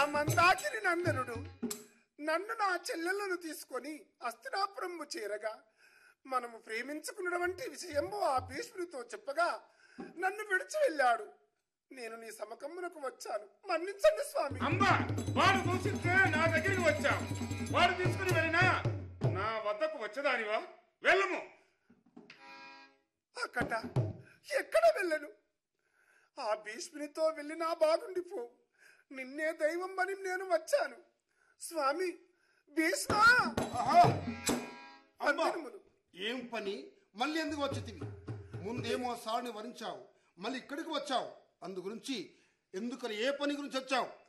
మందాకిని నందనుడు నన్ను నా చెల్లెలను తీసుకొని అస్తినాపురము చేరగా మనము ప్రేమించుకున్నటువంటి విషయము ఆ భీష్ముడితో చెప్పగా నన్ను విడిచి వెళ్ళాడు నేను నీ సమకమ్మునకు వచ్చాను మన్నించండి స్వామి అమ్మా వాడు దూషిస్తే నా దగ్గరికి వచ్చావు వాడు తీసుకుని వెళ్ళినా నా వద్దకు వచ్చేదానివా వెళ్ళము అక్కట ఎక్కడ వెళ్ళను ఆ భీష్మునితో వెళ్ళినా బాగుండిపో నిన్నే దైవం అని నేను వచ్చాను స్వామి భీష్మా ఆహా! అమ్మా అందరములు ఏం పని మళ్ళీ ఎందుకు వచ్చితివి ముందేమో సారుని వరించావు మళ్ళీ ఇక్కడికి వచ్చావు అందు గురించి ఎందుకని ఏ పని గురించి వచ్చావు